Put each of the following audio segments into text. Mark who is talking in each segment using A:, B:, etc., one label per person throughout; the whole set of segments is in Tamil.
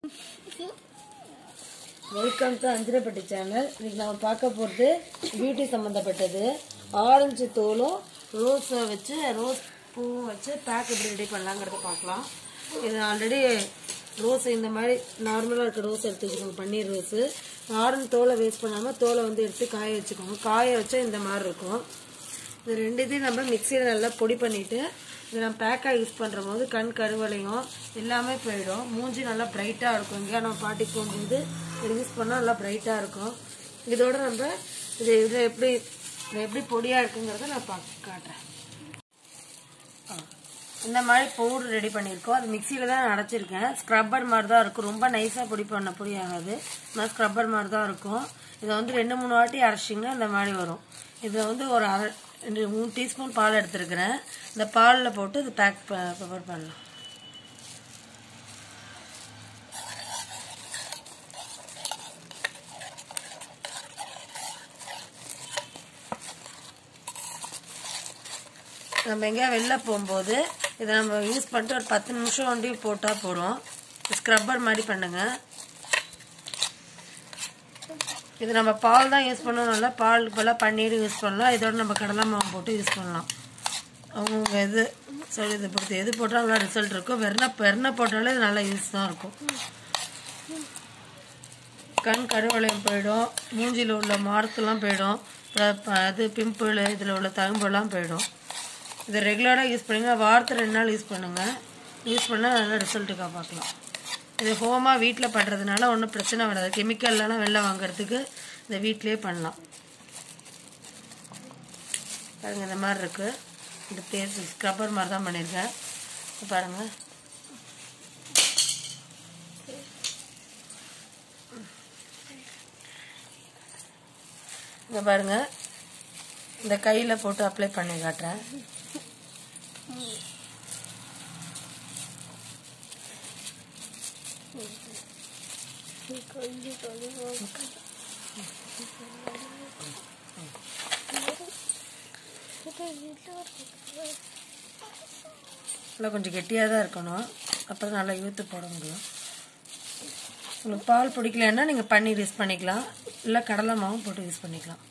A: வெல்கம் டு அஞ்சிரப்பட்டி சேனல் இன்னைக்கு நம்ம பார்க்க போகிறது பியூட்டி சம்மந்தப்பட்டது ஆரஞ்சு தோலும் ரோஸை வச்சு ரோஸ் பூவும் வச்சு பேக் எப்படி ரெடி பண்ணலாங்கிறத பார்க்கலாம் இது ஆல்ரெடி ரோஸ் இந்த மாதிரி நார்மலாக இருக்க ரோஸ் எடுத்து வச்சுக்கோங்க பன்னீர் ரோஸு ஆரஞ்சு தோலை வேஸ்ட் பண்ணாமல் தோலை வந்து எடுத்து காய வச்சுக்கோங்க காய வச்சா இந்த மாதிரி இருக்கும் இது ரெண்டுத்தையும் நம்ம மிக்சியில் நல்லா பொடி பண்ணிவிட்டு இதை நம்ம பேக்காக யூஸ் பண்ணுற போது கண் கருவளையும் எல்லாமே போயிடும் மூஞ்சி நல்லா பிரைட்டாக இருக்கும் எங்கேயா நம்ம பாட்டிக்கு போகும்போது இதை யூஸ் பண்ணால் நல்லா பிரைட்டாக இருக்கும் இதோட நம்ம இது இதில் எப்படி இது எப்படி பொடியாக இருக்குங்கிறத நான் பார்க்க காட்டுறேன் ஆ. இந்த மாதிரி பவுடர் ரெடி பண்ணியிருக்கோம் அது மிக்சியில் தான் நான் அடைச்சிருக்கேன் ஸ்க்ரப்பர் மாதிரி தான் இருக்கும் ரொம்ப நைஸாக பொடி பண்ண பொடி ஆகாது நான் ஸ்க்ரப்பர் மாதிரி தான் இருக்கும் இதை வந்து ரெண்டு மூணு வாட்டி அரைச்சிங்கன்னா இந்த மாதிரி வரும் இதில் வந்து ஒரு அரை ரெண்டு மூணு டீஸ்பூன் பால் எடுத்துருக்கிறேன் இந்த பாலில் போட்டு இது பேக் ப்ரிப்பேர் பண்ணலாம் நம்ம எங்கேயா வெளில போகும்போது இதை நம்ம யூஸ் பண்ணிட்டு ஒரு பத்து நிமிஷம் ஒண்டி போட்டால் போதும் ஸ்க்ரப்பர் மாதிரி பண்ணுங்க இது நம்ம பால் தான் யூஸ் பண்ணணும்ல பால் இப்போல்லாம் பன்னீர் யூஸ் பண்ணலாம் இதோட நம்ம கடலை மாவு போட்டு யூஸ் பண்ணலாம் அவங்கவுங்க இது சொல்லி இது பொறுத்து எது போட்டாலும் நல்லா ரிசல்ட் இருக்கும் வெண்ணெய் வெண்ணெய் போட்டாலே இது நல்லா யூஸ் தான் இருக்கும் கண் கருவளையம் போயிடும் மூஞ்சியில் உள்ள மார்க்கெல்லாம் போயிடும் அப்புறம் ப- இது பிம்பிள் இதில் உள்ள தகும்பெல்லாம் போயிடும் இதை ரெகுலராக யூஸ் பண்ணுங்க வாரத்தில் ரெண்டு நாள் யூஸ் பண்ணுங்கள் யூஸ் பண்ணால் நல்லா ரிசல்ட்டுக்காக பார்க்கலாம் இது ஹோமாக வீட்டில் பண்ணுறதுனால ஒன்றும் பிரச்சனை வராது கெமிக்கல்லாம் வெளில வாங்குறதுக்கு இதை வீட்டிலேயே பண்ணலாம் பாருங்க இந்த மாதிரி இருக்குது இந்த பேஸ்ட் ஸ்க்ரப்பர் மாதிரி தான் பண்ணியிருக்கேன் இப்ப பாருங்க இங்க பாருங்க இந்த கையில் போட்டு அப்ளை பண்ணி காட்டுறேன் நல்லா கொஞ்சம் கெட்டியாக தான் இருக்கணும் அப்போ தான் நல்லா இழுத்து போட முடியும் உங்களுக்கு பால் பிடிக்கலன்னா நீங்கள் பன்னீர் யூஸ் பண்ணிக்கலாம் இல்லை கடலை மாவும் போட்டு யூஸ் பண்ணிக்கலாம்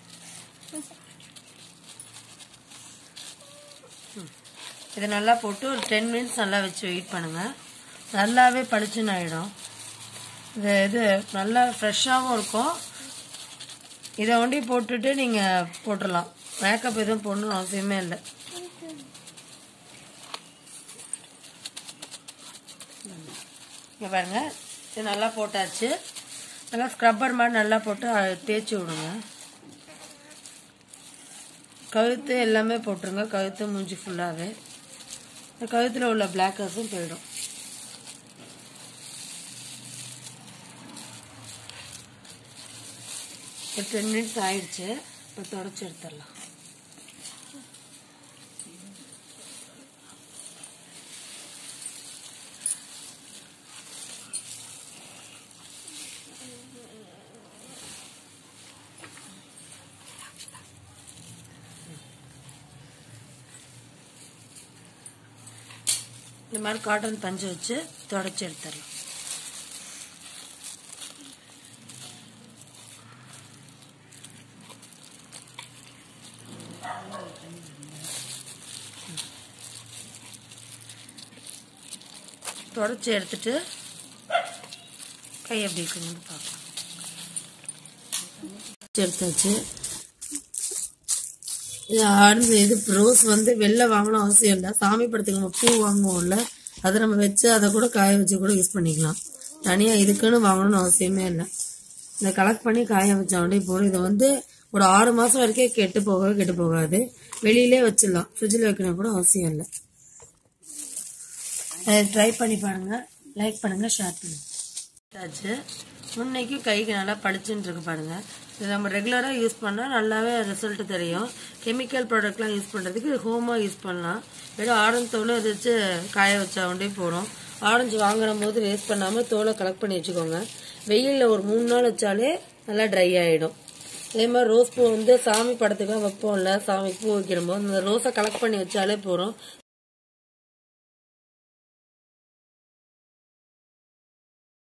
A: ம். இதை நல்லா போட்டு ஒரு டென் மினிட்ஸ் நல்லா வச்சு வெயிட் பண்ணுங்கள் நல்லாவே பளிச்சுன்னு ஆகிடும் இது இது நல்லா ஃப்ரெஷ்ஷாகவும் இருக்கும் இதை ஒண்டி போட்டுட்டு நீங்கள் போட்டுடலாம் மேக்கப் எதுவும் போடணும்னு அவசியமே இல்லை இங்கே பாருங்க இது நல்லா போட்டாச்சு நல்லா ஸ்க்ரப்பர் மாதிரி நல்லா போட்டு அஹ், தேய்ச்சி விடுங்க கழுத்து எல்லாமே போட்டுருங்க கழுத்து மூஞ்சி ஃபுல்லாகவே இந்த கழுத்தில் உள்ள பிளாக்கர்ஸும் போயிடும் ஒரு டென் மினிட்ஸ் ஆயிடுச்சு இப்போ தொடச்சி எடுத்துடலாம் இந்த மாதிரி காட்டன் பஞ்சு வச்சு தொடச்சி எடுத்துடலாம் தொடச்சி எடுத்துட்டு கை எப்படி இருக்குன்னு பார்க்கலாம் தொடச்சி எடுத்தாச்சு இது ஆரஞ்சு இது ரோஸ் வந்து வெளில வாங்கணும் அவசியம் இல்லை சாமி படத்துக்கு நம்ம பூ வாங்குவோம்ல அதை நம்ம வச்சு அதை கூட காய வச்சு கூட யூஸ் பண்ணிக்கலாம் தனியாக இதுக்குன்னு வாங்கணும்னு அவசியமே இல்லை இதை கலெக்ட் பண்ணி காய வச்ச உடனே போதும் இதை வந்து ஒரு ஆறு மாதம் வரைக்கும் கெட்டு போகவே கெட்டு போகாது வெளியிலே வச்சிடலாம் ஃப்ரிட்ஜில் வைக்கணும் கூட அவசியம் இல்லை ட்ரை பண்ணி பாருங்க லைக் பண்ணுங்க ஷேர் பண்ணுங்க ஆச்சு முன்னைக்கும் கைக்கு நல்லா பளிச்சுன்னு இருக்கு பாருங்க இது நம்ம ரெகுலராக யூஸ் பண்ணால் நல்லாவே ரிசல்ட் தெரியும் கெமிக்கல் ப்ராடக்ட்லாம் யூஸ் பண்ணுறதுக்கு ஹோமாக யூஸ் பண்ணலாம் வெறும் ஆரஞ்சு தோலை வச்சு காய வச்சா கொண்டே போகிறோம் ஆரஞ்சு வாங்குற போது வேஸ்ட் பண்ணாமல் தோலை கலெக்ட் பண்ணி வச்சுக்கோங்க வெயிலில் ஒரு மூணு நாள் வச்சாலே நல்லா ட்ரை ஆகிடும் அதே மாதிரி ரோஸ் பூ வந்து சாமி படத்துக்காக வைப்போம்ல சாமிக்கு பூ வைக்கிற போது அந்த ரோஸை கலெக்ட் பண்ணி வச்சாலே போகிறோம்